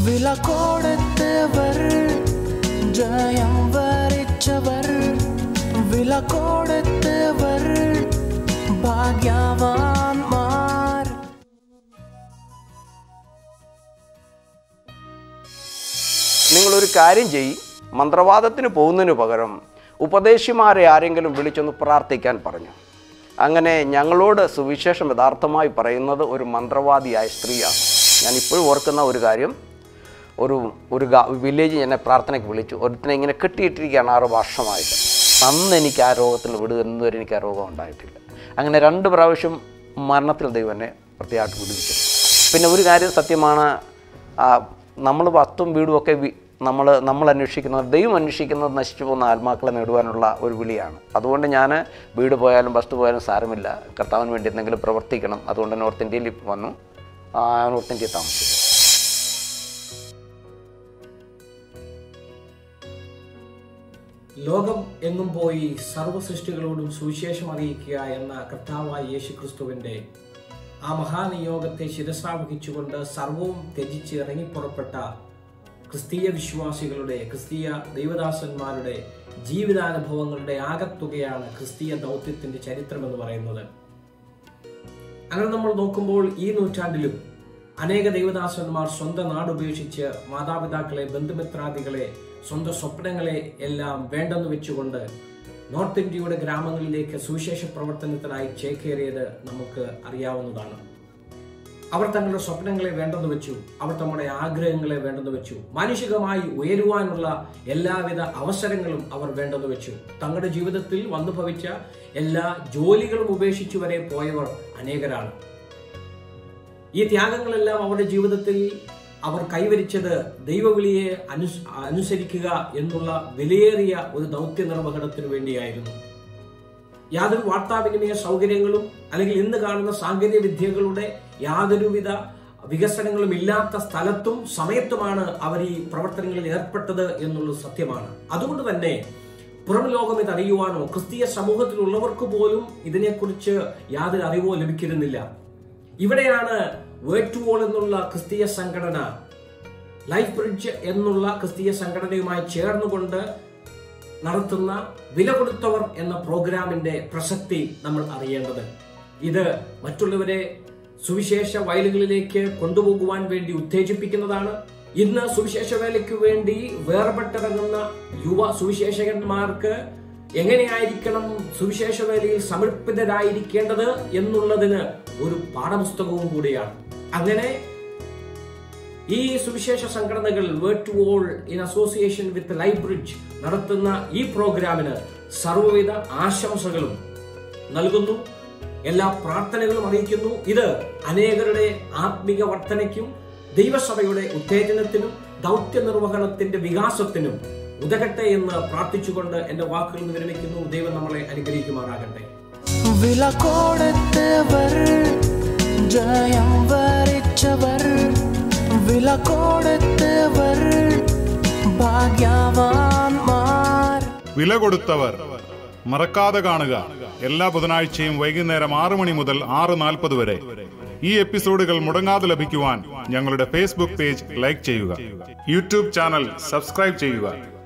വില കൊടുത്തവർ ജയം വരിച്ചവർ വില കൊടുത്തവർ ഭാഗ്യവാന്മാർ നിങ്ങളൊരു കാര്യം ചെയ്യ് മന്ത്രവാദത്തിന് പോകുന്നതിന് പകരം ഉപദേശിമാരെ ആരെങ്കിലും വിളിച്ചൊന്ന് പ്രാർത്ഥിക്കാൻ പറഞ്ഞു അങ്ങനെ ഞങ്ങളോട് സുവിശേഷം യഥാർത്ഥമായി പറയുന്നത് ഒരു മന്ത്രവാദിയായ സ്ത്രീയാണ് ഞാൻ ഇപ്പോഴും ഓർക്കുന്ന ഒരു കാര്യം ഒരു ഒരു വില്ലേജ് എന്നെ പ്രാർത്ഥനയ്ക്ക് വിളിച്ചു ഒരുത്തിനെ ഇങ്ങനെ കെട്ടിയിട്ടിരിക്കുകയാണ് ആറ് വർഷമായിട്ട് അന്ന് എനിക്ക് ആ രോഗത്തിൽ വിടുക എന്നുവരെ എനിക്ക് ആ രോഗം ഉണ്ടായിട്ടില്ല അങ്ങനെ രണ്ട് പ്രാവശ്യം മരണത്തിൽ ദൈവം എന്നെ പ്രത്യേകമായിട്ട് വിടുവിച്ചു പിന്നെ ഒരു കാര്യം സത്യമാണ് നമ്മൾ വസ്തും വീടും ഒക്കെ വി- നമ്മൾ നമ്മൾ അന്വേഷിക്കുന്നത് ദൈവം അന്വേഷിക്കുന്നത് നശിച്ചു പോകുന്ന ആത്മാക്കളെ നേടുവാനുള്ള ഒരു വിളിയാണ് അതുകൊണ്ട് ഞാൻ വീട് പോയാലും വസ്തു പോയാലും സാരമില്ല കർത്താവിന് വേണ്ടി എന്തെങ്കിലും പ്രവർത്തിക്കണം അതുകൊണ്ട് നോർത്ത് ഇന്ത്യയിൽ വന്നു ആ, നോർത്ത് ഇന്ത്യയിൽ താമസിച്ചു ലോകം എങ്ങും പോയി സർവ്വ സൃഷ്ടികളോടും സുവിശേഷം അറിയിക്കുക എന്ന കർത്താവായ യേശു ക്രിസ്തുവിന്റെ ആ മഹാനിയോഗത്തെ ശിരസാവഹിച്ചുകൊണ്ട് സർവവും ത്യജിച്ച് ഇറങ്ങിപ്പുറപ്പെട്ട ക്രിസ്തീയ വിശ്വാസികളുടെ ക്രിസ്തീയ ദൈവദാസന്മാരുടെ ജീവിതാനുഭവങ്ങളുടെ ആകത്തുകയാണ് ക്രിസ്തീയ ദൗത്യത്തിന്റെ ചരിത്രം എന്ന് പറയുന്നത് അങ്ങനെ നമ്മൾ നോക്കുമ്പോൾ ഈ നൂറ്റാണ്ടിലും അനേക ദൈവദാസന്മാർ സ്വന്തം നാട് ഉപേക്ഷിച്ച് മാതാപിതാക്കളെ ബന്ധുമിത്രാദികളെ സ്വന്തം സ്വപ്നങ്ങളെ എല്ലാം വേണ്ടെന്ന് വെച്ചുകൊണ്ട് നോർത്ത് ഇന്ത്യയുടെ ഗ്രാമങ്ങളിലേക്ക് സുവിശേഷ പ്രവർത്തനത്തിനായി ചേക്കേറിയത് നമുക്ക് അറിയാവുന്നതാണ് അവർ തങ്ങളുടെ സ്വപ്നങ്ങളെ വേണ്ടെന്ന് വെച്ചു അവർ തങ്ങളുടെ ആഗ്രഹങ്ങളെ വേണ്ടെന്ന് വെച്ചു മാനുഷികമായി ഉയരുവാനുള്ള എല്ലാവിധ അവസരങ്ങളും അവർ വേണ്ടെന്ന് വെച്ചു തങ്ങളുടെ ജീവിതത്തിൽ വന്നു ഭവിച്ച എല്ലാ ജോലികളും ഉപേക്ഷിച്ചു വരെ പോയവർ അനേകരാണ് ഈ ത്യാഗങ്ങളെല്ലാം അവരുടെ ജീവിതത്തിൽ അവർ കൈവരിച്ചത് ദൈവവിളിയെ അനുസ് അനുസരിക്കുക എന്നുള്ള വിലയേറിയ ഒരു ദൗത്യ നിർവഹണത്തിന് വേണ്ടിയായിരുന്നു യാതൊരു വാർത്താവിനിമയ സൗകര്യങ്ങളും അല്ലെങ്കിൽ ഇന്ന് കാണുന്ന സാങ്കേതിക വിദ്യകളുടെ യാതൊരുവിധ വികസനങ്ങളും ഇല്ലാത്ത സ്ഥലത്തും സമയത്തുമാണ് അവർ ഈ പ്രവർത്തനങ്ങളിൽ ഏർപ്പെട്ടത് എന്നുള്ളത് സത്യമാണ് അതുകൊണ്ട് തന്നെ പുറം ലോകം ഇത് അറിയുവാനോ ക്രിസ്തീയ സമൂഹത്തിലുള്ളവർക്ക് പോലും ഇതിനെക്കുറിച്ച് യാതൊരു അറിവോ ലഭിക്കുന്നില്ല ഇവിടെയാണ് വേർഡ് ടു ഓൾ എന്നുള്ള ക്രിസ്തീയ സംഘടന ലൈഫ് ബ്രിഡ്ജ് എന്നുള്ള ക്രിസ്തീയ സംഘടനയുമായി ചേർന്നുകൊണ്ട് നടത്തുന്ന വില കൊടുത്തവർ എന്ന പ്രോഗ്രാമിന്റെ പ്രസക്തി നമ്മൾ അറിയേണ്ടത് ഇത് മറ്റുള്ളവരെ സുവിശേഷ വയലുകളിലേക്ക് കൊണ്ടുപോകുവാൻ വേണ്ടി ഉത്തേജിപ്പിക്കുന്നതാണ് ഇന്ന് സുവിശേഷ വേലയ്ക്ക് വേണ്ടി വേർപെട്ടിറങ്ങുന്ന യുവ സുവിശേഷകന്മാർക്ക് എങ്ങനെയായിരിക്കണം സുവിശേഷ വേലയിൽ സമർപ്പിതരായിരിക്കേണ്ടത് എന്നുള്ളതിന് ഒരു പാഠപുസ്തകവും കൂടിയാണ് അങ്ങനെ ഈ സുവിശേഷ സംഘടനകൾ Word to All in association with Life Bridge നടത്തുന്ന ഈ പ്രോഗ്രാമിന് സർവ്വവിധ ആശംസകളും നൽകുന്നു എല്ലാ പ്രാർത്ഥനകളും അറിയിക്കുന്നു ഇത് അനേകരുടെ ആത്മിക വർധനയ്ക്കും ദൈവസഭയുടെ ഉത്തേജനത്തിനും ദൗത്യ നിർവഹണത്തിന്റെ വികാസത്തിനും ഉതകട്ടെ എന്ന് പ്രാർത്ഥിച്ചുകൊണ്ട് എന്റെ വാക്കുകൾ വിരമിക്കുന്നു ദൈവം നമ്മളെ അനുഗ്രഹിക്കുമാറാകട്ടെ വില കൊടുത്തവർ ജയം വരിച്ചവർ വില കൊടുത്തവർ ഭാഗ്യവാന്മാർ വില കൊടുത്തവർ മറക്കാതെ കാണുക എല്ലാ ബുധനാഴ്ചയും വൈകുന്നേരം ആറ് മണി മുതൽ ആറ് നാൽപ്പത് വരെ ഈ എപ്പിസോഡുകൾ മുടങ്ങാതെ ലഭിക്കുവാൻ ഞങ്ങളുടെ ഫേസ്ബുക്ക് പേജ് ലൈക്ക് ചെയ്യുക യൂട്യൂബ് ചാനൽ സബ്സ്ക്രൈബ് ചെയ്യുക